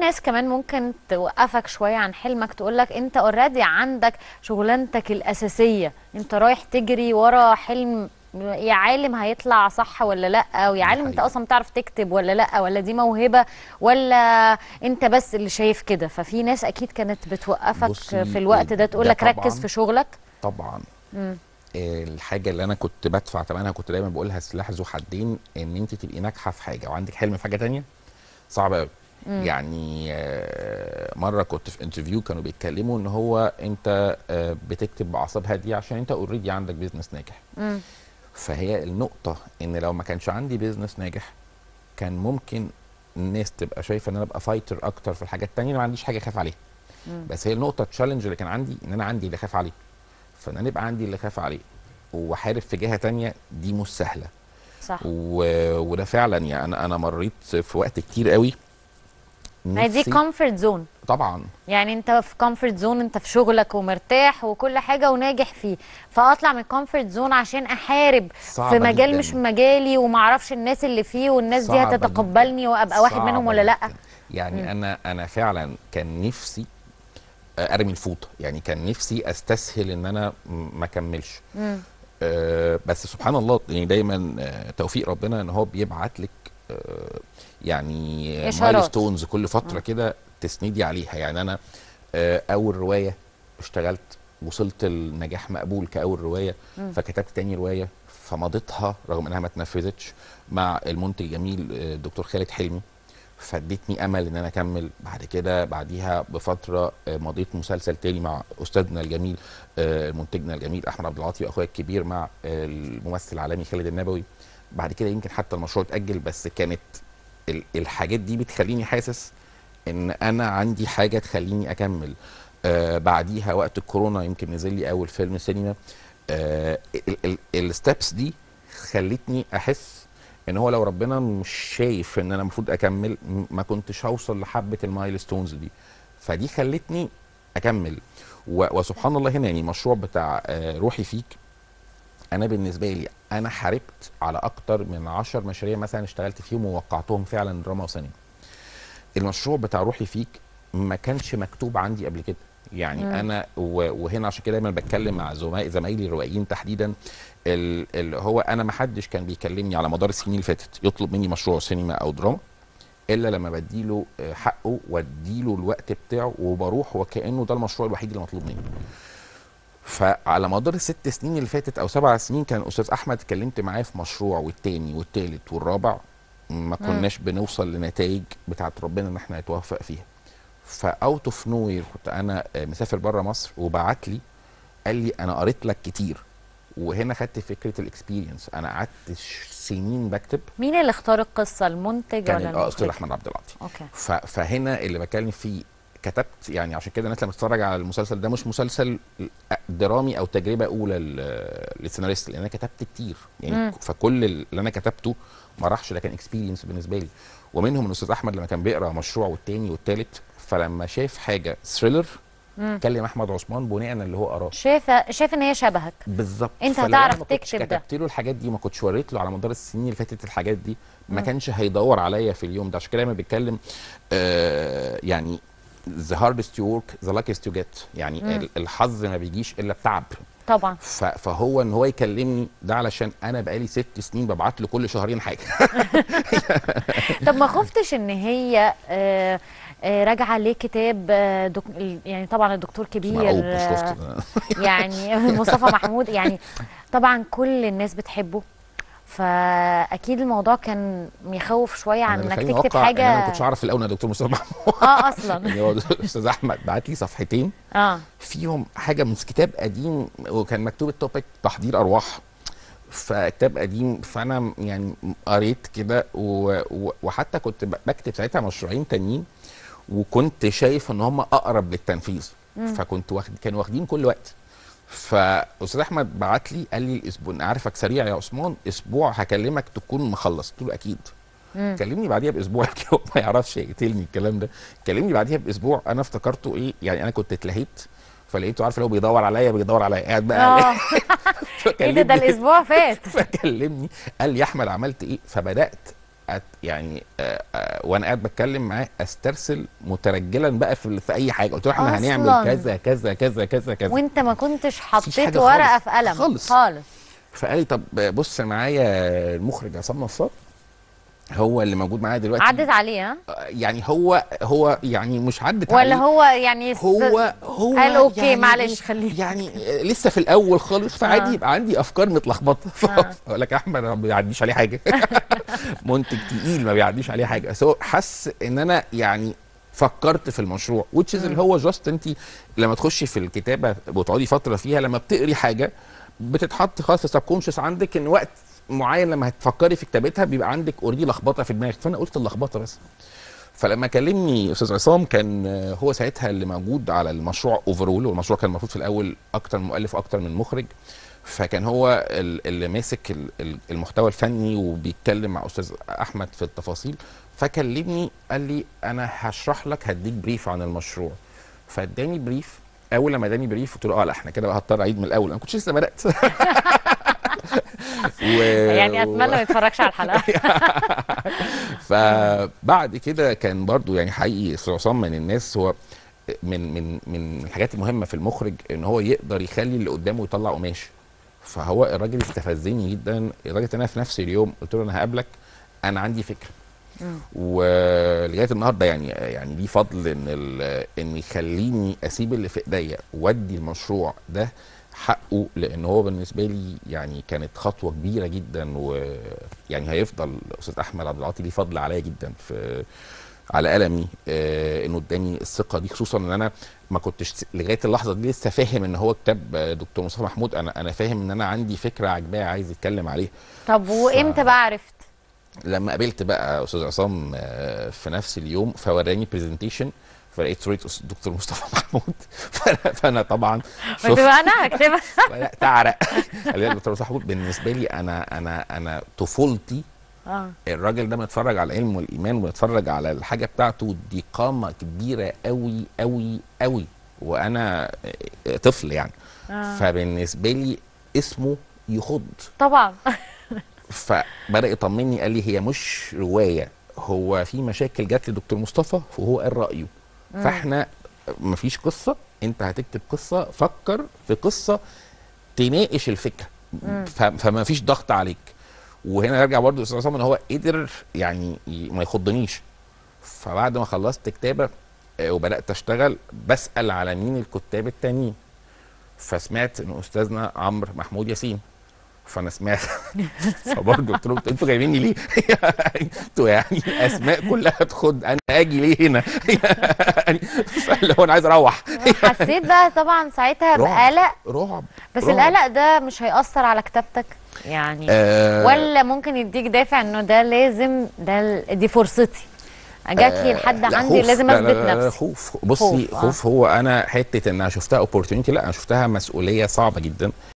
ناس كمان ممكن توقفك شويه عن حلمك تقول لك انت اوريدي عندك شغلانتك الاساسيه انت رايح تجري ورا حلم يا عالم هيطلع صح ولا لا ويا عالم انت حقيقي. اصلا بتعرف تكتب ولا لا ولا دي موهبه ولا انت بس اللي شايف كده ففي ناس اكيد كانت بتوقفك بصي، في الوقت ده تقول ده لك ركز طبعاً. في شغلك طبعا مم. الحاجه اللي انا كنت بدفع ثمنها كنت دايما بقولها سلاح ذو حدين ان انت تبقي ناجحه في حاجه وعندك حلم في حاجه تانية صعب قوي يعني آه، مره كنت في انترفيو كانوا بيتكلموا ان هو انت آه، بتكتب باعصاب هاديه عشان انت اوريدي عندك بيزنس ناجح مم. فهي النقطه ان لو ما كانش عندي بيزنس ناجح كان ممكن الناس تبقى شايفه ان انا ابقى فايتر اكتر في الحاجات التانية ما عنديش حاجه اخاف عليها مم. بس هي النقطه التشالنج اللي كان عندي ان انا عندي اللي اخاف عليه فان انا يبقى عندي اللي اخاف عليه واحارب في جهه تانية دي مش سهله صح و... وده فعلا يعني انا انا مريت في وقت كتير قوي ما هي دي نفسي- كومفورت زون طبعا يعني انت في كومفورت زون انت في شغلك ومرتاح وكل حاجه وناجح فيه فاطلع من كومفورت زون عشان احارب صعبة في مجال جداً. مش مجالي وما اعرفش الناس اللي فيه والناس دي صعبة هتتقبلني وابقى واحد صعبة منهم ولا لا جداً. يعني انا انا فعلا كان نفسي آه، ارمي الفوطه يعني كان نفسي استسهل ان انا م- ما اكملش مم. آه، بس سبحان الله يعني دايما آه، توفيق ربنا ان هو بيبعت لك آه، يعني إشارات. مايلستونز كل فتره كده تسندي عليها يعني انا آه، اول روايه اشتغلت وصلت لنجاح مقبول كاول روايه فكتبت تاني روايه فمضيتها رغم انها ما اتنفذتش مع المنتج الجميل آه، الدكتور خالد حلمي فادتني امل ان انا اكمل بعد كده بعديها بفتره آه، مضيت مسلسل تاني مع استاذنا الجميل آه، منتجنا الجميل احمد عبد العاطي واخويا الكبير مع آه، الممثل العالمي خالد النبوي بعد كده يمكن حتى المشروع اتاجل بس كانت ال- الحاجات دي بتخليني حاسس ان انا عندي حاجه تخليني اكمل آه بعديها وقت الكورونا يمكن نزل لي اول فيلم سينما آه الستبس دي خلتني احس ان هو لو ربنا مش شايف ان انا المفروض اكمل م- ما كنتش هوصل لحبه المايلستونز دي فدي خلتني اكمل و- وسبحان الله هنا يعني المشروع بتاع آه روحي فيك انا بالنسبه لي انا حاربت على اكتر من عشر مشاريع مثلا اشتغلت فيهم ووقعتهم فعلا دراما وسينما المشروع بتاع روحي فيك ما كانش مكتوب عندي قبل كده يعني مم. مم. انا و- وهنا عشان كده دايما بتكلم مع زماي- زمايلي الروائيين تحديدا ال- اللي هو انا ما حدش كان بيكلمني على مدار السنين اللي فاتت يطلب مني مشروع سينما او دراما الا لما بديله آه، حقه واديله الوقت بتاعه وبروح وكانه ده المشروع الوحيد اللي مطلوب مني فعلى مدار الست سنين اللي فاتت او سبع سنين كان استاذ احمد اتكلمت معاه في مشروع والتاني والتالت والرابع ما كناش بنوصل لنتائج بتاعت ربنا ان احنا نتوفق فيها فاوت اوف نو وير كنت انا آه، مسافر بره مصر وبعت لي قال لي انا قريت لك كتير وهنا خدت فكره الاكسبيرينس انا قعدت ش- سنين بكتب مين اللي اختار القصه المنتج كان ولا ال- آه، استاذ المخرج؟ احمد عبد العاطي اوكي ف- فهنا اللي بتكلم فيه كتبت يعني عشان كده الناس لما تتفرج على المسلسل ده مش مسلسل درامي او تجربه اولى ل- للسيناريست لان انا كتبت كتير يعني مم. ك- فكل اللي انا كتبته ما راحش ده كان اكسبيرينس بالنسبه لي ومنهم الاستاذ احمد لما كان بيقرا مشروع والتاني والتالت فلما شاف حاجه ثريلر مم. كلم احمد عثمان بناء على اللي هو قراه شايفه شايف ان هي شبهك بالظبط أنت فلو هتعرف أنا ما كنتش تكتب ده. كتبت له الحاجات دي ما كنتش وريت له على مدار السنين اللي فاتت الحاجات دي ما كانش هيدور عليا في اليوم ده عشان كده دايما بيتكلم آه يعني the hardest you work the luckiest you get يعني ال- الحظ ما بيجيش الا بتعب طبعا ف- فهو ان هو يكلمني ده علشان انا بقالي ست سنين ببعت له كل شهرين حاجه طب ما خفتش ان هي آه، آه، راجعه ليه كتاب آه، دك... يعني طبعا الدكتور كبير مرعوب مش آه، خفت يعني مصطفى محمود يعني طبعا كل الناس بتحبه فاكيد الموضوع كان يخوف شويه عن أنا اللي انك خلاني تكتب أوقع إن انا ما حاجه كنتش اعرف الاول ان دكتور مصطفى محمود اه اصلا يعني هو الاستاذ احمد بعت لي صفحتين اه فيهم حاجه من كتاب قديم وكان مكتوب التوبيك تحضير ارواح فكتاب قديم فانا يعني قريت كده و... و... وحتى كنت ب- بكتب ساعتها مشروعين تانيين وكنت شايف ان هم اقرب للتنفيذ فكنت واخد كانوا واخدين كل وقت فاستاذ احمد بعت لي قال لي الاسبوع أنا عارفك سريع يا عثمان اسبوع هكلمك تكون مخلص قلت له اكيد مم. كلمني بعديها باسبوع يمكن هو ما يعرفش يقتلني الكلام ده كلمني بعديها باسبوع انا افتكرته ايه يعني انا كنت اتلهيت فلقيته عارف لو بيدور عليا بيدور عليا قاعد بقى اه ايه ده ده فكلمني- الاسبوع فات فكلمني قال لي يا احمد عملت ايه فبدات أت يعني آه آه وانا قاعد بتكلم معاه استرسل مترجلا بقى في, في اي حاجه قلت له احنا هنعمل أصلاً. كذا كذا كذا كذا كذا وانت ما كنتش حطيت حاجة ورقه خالص. في قلم خالص. خالص فقال لي طب بص معايا المخرج عصام نصار هو اللي موجود معايا دلوقتي عدت عليه ها آه، يعني هو هو يعني مش عدت ولا عليه. هو يعني س- هو هو قال أوكي، يعني معلش، إيه؟ خليه. يعني آه، لسه في الاول خالص فعادي آه. يبقى عندي افكار متلخبطه آه. اقول لك يا احمد انا ما بيعديش عليه حاجه منتج تقيل ما بيعديش عليه حاجه بس هو حس ان انا يعني فكرت في المشروع which is اللي هو جاست انت لما تخشي في الكتابه وتقعدي فتره فيها لما بتقري حاجه بتتحط خلاص سبكونشس عندك ان وقت معين لما هتفكري في كتابتها بيبقى عندك اوريدي لخبطه في دماغك فانا قلت اللخبطه بس فلما كلمني استاذ عصام كان آه، هو ساعتها اللي موجود على المشروع اوفرول والمشروع كان المفروض في الاول اكتر من مؤلف واكتر من مخرج فكان هو ال- اللي ماسك ال- ال- المحتوى الفني وبيتكلم مع استاذ احمد في التفاصيل فكلمني قال لي انا هشرح لك هديك بريف عن المشروع فاداني بريف اول لما اداني بريف قلت له اه لا احنا كده بقى هضطر اعيد من الاول انا ما كنتش لسه بدات و... يعني اتمنى ما يتفرجش على الحلقه فبعد كده كان برضو يعني حقيقي استاذ عصام من الناس هو من من من الحاجات المهمه في المخرج ان هو يقدر يخلي اللي قدامه يطلع قماش فهو الراجل استفزني جدا لدرجه ان انا في نفس اليوم قلت له انا هقابلك انا عندي فكره ولغايه النهارده يعني يعني ليه فضل ان ال- ان يخليني اسيب اللي في ايديا وادي المشروع ده حقه لان هو بالنسبه لي يعني كانت خطوه كبيره جدا ويعني هيفضل استاذ احمد عبد العاطي ليه فضل عليا جدا في على قلمي آه انه اداني الثقه دي خصوصا ان انا ما كنتش لغايه اللحظه دي لسه فاهم ان هو كتاب آه، دكتور مصطفى محمود انا انا فاهم ان انا عندي فكره عجباه عايز يتكلم عليها طب وامتى بقى عرفت لما قابلت بقى استاذ عصام آه، في نفس اليوم فوراني برزنتيشن فلقيت صوره أس- دكتور مصطفى محمود فانا, فأنا طبعا شفت بتبقى انا هكتبها بدات اعرق قال لي دكتور مصطفى محمود بالنسبه لي انا انا انا طفولتي اه الراجل ده متفرج على العلم والايمان ومتفرج على الحاجه بتاعته دي قامه كبيره قوي قوي قوي وانا آه، طفل يعني آه. فبالنسبه لي اسمه يخض طبعا فبدا يطمني قال لي هي مش روايه هو في مشاكل جت لدكتور مصطفى وهو قال رايه فاحنا مفيش قصه انت هتكتب قصه فكر في قصه تناقش الفكره ف- فما فيش ضغط عليك وهنا يرجع برضه استاذ عصام ان هو قدر يعني ي- ما يخضنيش فبعد ما خلصت كتابه آه، وبدات اشتغل بسال على مين الكتاب التانيين فسمعت ان استاذنا عمرو محمود ياسين فانا سمعت فبرضه قلت لهم انتوا جايبيني ليه؟ انتوا يعني الاسماء كلها تخد انا اجي ليه هنا؟ يعني فاللي هو انا عايز اروح حسيت بقى طبعا ساعتها رعب. بقلق رعب بس رعب. القلق ده مش هيأثر على كتابتك يعني آه ولا ممكن يديك دافع انه ده لازم ده ال- دي فرصتي جات لي لحد لا، عندي خوف. لازم لا، اثبت لا، لا، لا، نفسي خوف بصي خوف، خوف, آه. هو انا حته ان انا شفتها اوبورتونيتي لا انا شفتها مسؤوليه صعبه جدا